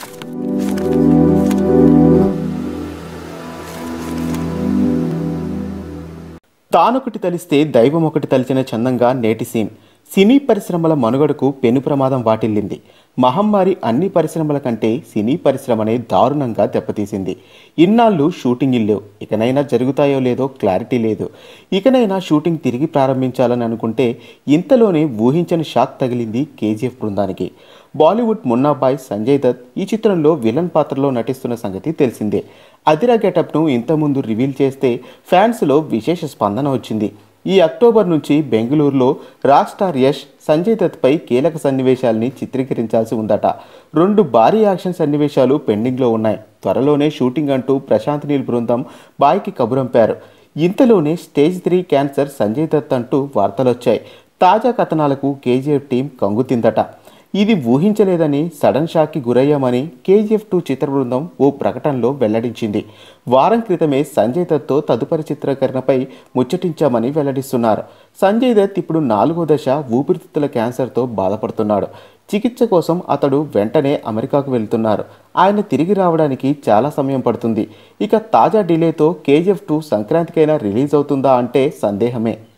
తానొకటి తలిస్తే దైవం ఒకటి తలిచిన చందంగా నేటి సీన్ సినీ పరిశ్రమల మనుగడకు పెను ప్రమాదం వాటిల్లింది మహమ్మారి అన్ని పరిశ్రమల కంటే సినీ పరిశ్రమనే దారుణంగా దెబ్బతీసింది ఇన్నాళ్ళు షూటింగ్ ఇల్లు ఇకనైనా జరుగుతాయో లేదో క్లారిటీ లేదు ఇకనైనా షూటింగ్ తిరిగి ప్రారంభించాలని అనుకుంటే ఇంతలోనే ఊహించని షాక్ తగిలింది కేజీఎఫ్ బృందానికి బాలీవుడ్ మున్నాబాయ్ సంజయ్ దత్ ఈ చిత్రంలో విలన్ పాత్రలో నటిస్తున్న సంగతి తెలిసిందే అదిరా గెటప్ను ఇంతకుముందు రివీల్ చేస్తే ఫ్యాన్స్లో విశేష స్పందన వచ్చింది ఈ అక్టోబర్ నుంచి బెంగళూరులో రాక్ స్టార్ యష్ సంజయ్ దత్పై కీలక సన్నివేశాల్ని చిత్రీకరించాల్సి ఉందట రెండు భారీ యాక్షన్ సన్నివేశాలు పెండింగ్లో ఉన్నాయి త్వరలోనే షూటింగ్ అంటూ ప్రశాంత్ నీల్ బృందం బాయ్కి కబురంపారు ఇంతలోనే stage three cancer Sanjay Dutt అంటూ వార్తలొచ్చాయి తాజా కథనాలకు కేజీఎఫ్ టీం కంగుతిందట ఇది ఊహించలేదని సడన్ షాక్కి గురయ్యామని కేజీఎఫ్ టూ చిత్ర బృందం ఓ ప్రకటనలో వెల్లడించింది వారం క్రితమే సంజయ్ దత్తో తదుపరి చిత్రీకరణపై ముచ్చటించామని వెల్లడిస్తున్నారు సంజయ్ దత్ ఇప్పుడు నాలుగో దశ ఊపిరితిత్తుల క్యాన్సర్తో బాధపడుతున్నాడు చికిత్స కోసం అతడు వెంటనే అమెరికాకు వెళ్తున్నారు ఆయన తిరిగి రావడానికి చాలా సమయం పడుతుంది ఇక తాజా డిలేతో కేజీఎఫ్ టూ సంక్రాంతికైనా రిలీజ్ అవుతుందా అంటే సందేహమే